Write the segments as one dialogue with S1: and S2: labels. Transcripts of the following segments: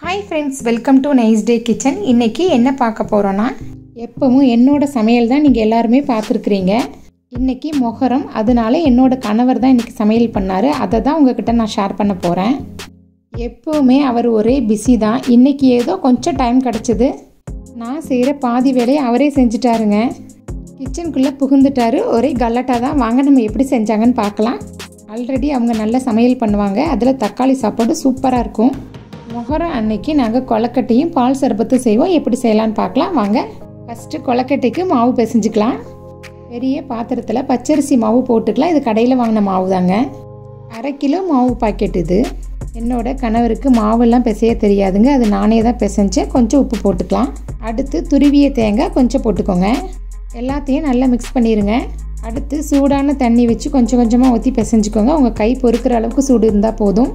S1: hi friends welcome to nice day kitchen இன்றைக்கி என்ன பார்க்க போகிறோன்னா எப்பவும் என்னோட சமையல் தான் நீங்கள் எல்லாருமே பார்த்துருக்குறீங்க இன்றைக்கி மொஹரம் அதனால என்னோட கணவர் தான் இன்றைக்கி சமையல் பண்ணார் அதை தான் உங்ககிட்ட நான் ஷேர் பண்ண போகிறேன் எப்போவுமே அவர் ஒரே பிஸி தான் இன்றைக்கி ஏதோ கொஞ்சம் டைம் கிடச்சிது நான் செய்கிற பாதி வேலையை அவரே செஞ்சுட்டாருங்க கிச்சனுக்குள்ளே புகுந்துட்டாரு ஒரே கல்லட்டா தான் வாங்க நம்ம எப்படி செஞ்சாங்கன்னு பார்க்கலாம் ஆல்ரெடி அவங்க நல்ல சமையல் பண்ணுவாங்க அதில் தக்காளி சாப்பாடு சூப்பராக இருக்கும் மொஹரம் அன்னைக்கு நாங்கள் கொலக்கட்டையும் பால் சர்பத்து செய்வோம் எப்படி செய்யலான்னு பார்க்கலாம் வாங்க ஃபஸ்ட்டு கொலக்கட்டைக்கு மாவு பிசைஞ்சுக்கலாம் பெரிய பாத்திரத்தில் பச்சரிசி மாவு போட்டுக்கலாம் இது கடையில் வாங்கின மாவு தாங்க அரை கிலோ மாவு பாக்கெட் இது என்னோட கணவருக்கு மாவெல்லாம் பிசைய தெரியாதுங்க அது நானே தான் பிசைஞ்சேன் கொஞ்சம் உப்பு போட்டுக்கலாம் அடுத்து துருவிய தேங்காய் கொஞ்சம் போட்டுக்கோங்க எல்லாத்தையும் நல்லா மிக்ஸ் பண்ணிடுங்க அடுத்து சூடான தண்ணி வச்சு கொஞ்சம் கொஞ்சமாக ஊற்றி பிசைஞ்சுக்கோங்க உங்கள் கை பொறுக்கிற அளவுக்கு சூடு இருந்தால் போதும்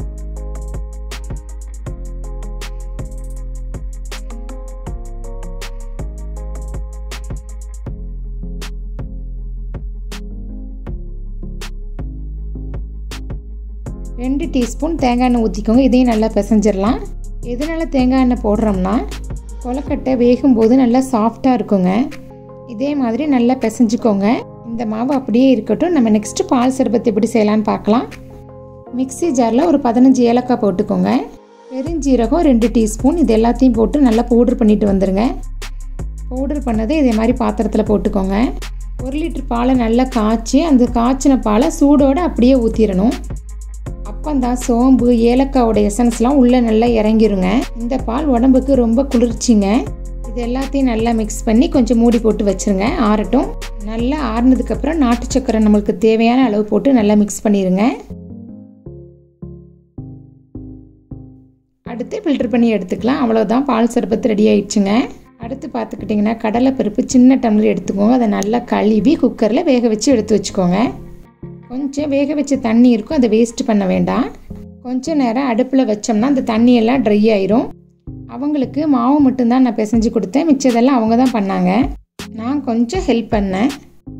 S1: ரெண்டு டீஸ்பூன் தேங்காய் எண்ணெய் ஊற்றிக்கோங்க இதையும் நல்லா பிசைஞ்சிடலாம் எதனால் தேங்காய் எண்ணெய் போடுறோம்னா கொலக்கட்டை வேகும்போது நல்லா சாஃப்டாக இருக்குங்க இதே மாதிரி நல்லா பிசைஞ்சுக்கோங்க இந்த மாவு அப்படியே இருக்கட்டும் நம்ம நெக்ஸ்ட்டு பால் சர்பத் எப்படி செய்யலான்னு பார்க்கலாம் மிக்ஸி ஜாரில் ஒரு பதினஞ்சு ஏலக்காய் போட்டுக்கோங்க பெருஞ்சீரகம் ரெண்டு டீஸ்பூன் இது எல்லாத்தையும் போட்டு நல்லா பவுடர் பண்ணிட்டு வந்துடுங்க பவுடர் பண்ணதை இதே மாதிரி பாத்திரத்தில் போட்டுக்கோங்க ஒரு லிட்டர் பாலை நல்லா காய்ச்சி அந்த காய்ச்சின பாலை சூடோடு அப்படியே ஊற்றிடணும் அப்பந்தான் சோம்பு ஏலக்காவோட எசன்ஸ்லாம் உள்ளே நல்லா இறங்கிருங்க இந்த பால் உடம்புக்கு ரொம்ப குளிர்ச்சிங்க இது எல்லாத்தையும் நல்லா மிக்ஸ் பண்ணி கொஞ்சம் மூடி போட்டு வச்சுருங்க ஆறட்டும் நல்லா ஆறுனதுக்கப்புறம் நாட்டு சக்கரை நம்மளுக்கு தேவையான அளவு போட்டு நல்லா மிக்ஸ் பண்ணிடுங்க அடுத்து ஃபில்டர் பண்ணி எடுத்துக்கலாம் அவ்வளோதான் பால் சர்பத்து ரெடி ஆயிடுச்சுங்க அடுத்து பார்த்துக்கிட்டிங்கன்னா கடலை பருப்பு சின்ன டம்ளர் எடுத்துக்கோங்க அதை நல்லா கழுவி குக்கரில் வேக வச்சு எடுத்து வச்சுக்கோங்க கொஞ்சம் வேக வச்ச தண்ணி இருக்கும் அதை வேஸ்ட் பண்ண வேண்டாம் கொஞ்ச நேரம் அடுப்பில் வச்சோம்னா அந்த தண்ணியெல்லாம் ட்ரை ஆயிரும் அவங்களுக்கு மாவு மட்டும்தான் நான் பிசைஞ்சு கொடுத்தேன் மிச்சதெல்லாம் அவங்க தான் பண்ணாங்க நான் கொஞ்சம் ஹெல்ப் பண்ணேன்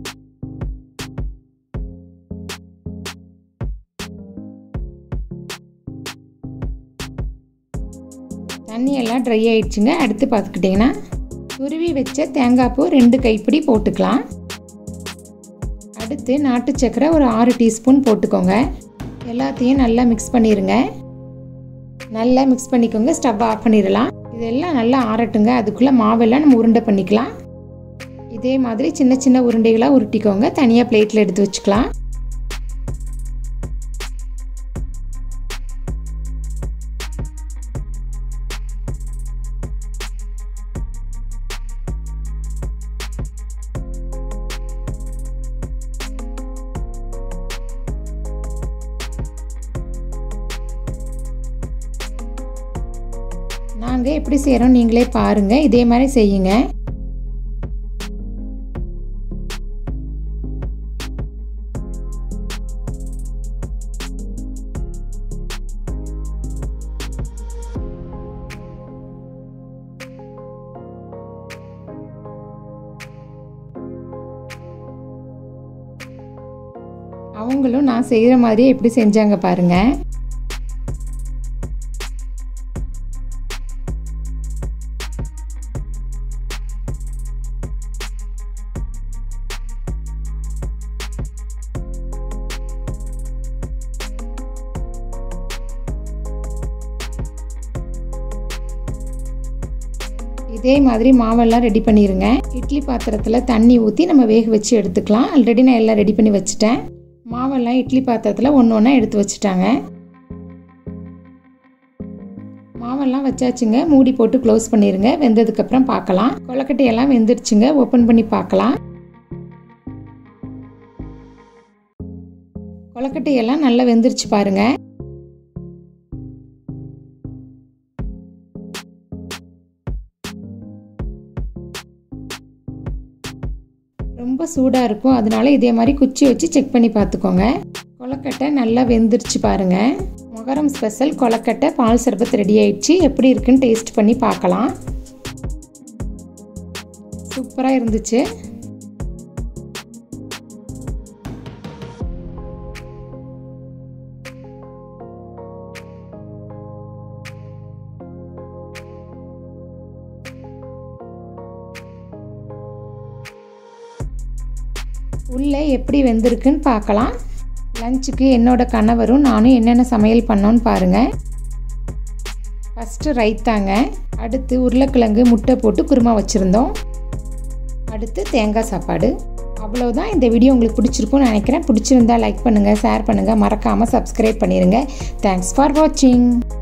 S1: தண்ணியெல்லாம் ட்ரை ஆயிடுச்சுங்க அடுத்து பார்த்துக்கிட்டிங்கன்னா துருவி வச்ச தேங்காய் பூ ரெண்டு கைப்பிடி போட்டுக்கலாம் அடுத்து நாட்டு சக்கரை ஒரு ஆறு டீஸ்பூன் போட்டுக்கோங்க எல்லாத்தையும் நல்லா மிக்ஸ் பண்ணிடுங்க நல்லா மிக்ஸ் பண்ணிக்கோங்க ஸ்டவ் ஆஃப் பண்ணிடலாம் இதெல்லாம் நல்லா ஆறட்டுங்க அதுக்குள்ளே மாவெல்லாம் நம்ம உருண்டை பண்ணிக்கலாம் இதே மாதிரி சின்ன சின்ன உருண்டைகளாக உருட்டிக்கோங்க தனியாக பிளேட்டில் எடுத்து வச்சுக்கலாம் நாங்கள் எப்படி செய்கிறோம் நீங்களே பாருங்கள் இதே மாதிரி செய்யுங்க அவங்களும் நான் செய்கிற மாதிரியே எப்படி செஞ்சாங்க பாருங்கள் இதே மாதிரி மாவெல்லாம் ரெடி பண்ணிடுங்க இட்லி பாத்திரத்தில் தண்ணி ஊற்றி நம்ம வேக வச்சு எடுத்துக்கலாம் ஆல்ரெடி நான் எல்லாம் ரெடி பண்ணி வச்சுட்டேன் மாவெல்லாம் இட்லி பாத்திரத்தில் ஒன்று ஒன்றா எடுத்து வச்சுட்டாங்க மாவெல்லாம் வச்சாச்சுங்க மூடி போட்டு க்ளோஸ் பண்ணிடுங்க வெந்ததுக்கப்புறம் பார்க்கலாம் கொலக்கட்டையெல்லாம் வெந்துடுச்சுங்க ஓப்பன் பண்ணி பார்க்கலாம் கொலக்கட்டையெல்லாம் நல்லா வெந்துருச்சு பாருங்கள் ரொம்ப சூடாக இருக்கும் அதனால இதே மாதிரி குச்சி வச்சு செக் பண்ணி பார்த்துக்கோங்க கொலக்கட்டை நல்லா வெந்துருச்சு பாருங்கள் மொகரம் ஸ்பெஷல் கொலக்கட்டை பால் சர்பத் ரெடி ஆயிடுச்சு எப்படி இருக்குன்னு டேஸ்ட் பண்ணி பார்க்கலாம் சூப்பராக இருந்துச்சு உள்ளே எப்படி வெந்திருக்குன்னு பார்க்கலாம் லஞ்சுக்கு என்னோட கணவரும் நானும் என்னென்ன சமையல் பண்ணோன்னு பாருங்கள் ஃபஸ்ட்டு ரைத்தாங்க அடுத்து உருளைக்கிழங்கு முட்டை போட்டு குருமா வச்சுருந்தோம் அடுத்து தேங்காய் சாப்பாடு அவ்வளோதான் இந்த வீடியோ உங்களுக்கு பிடிச்சிருக்கும்னு நினைக்கிறேன் பிடிச்சிருந்தா லைக் பண்ணுங்கள் ஷேர் பண்ணுங்கள் மறக்காமல் சப்ஸ்கிரைப் பண்ணிடுங்க தேங்க்ஸ் ஃபார் வாட்சிங்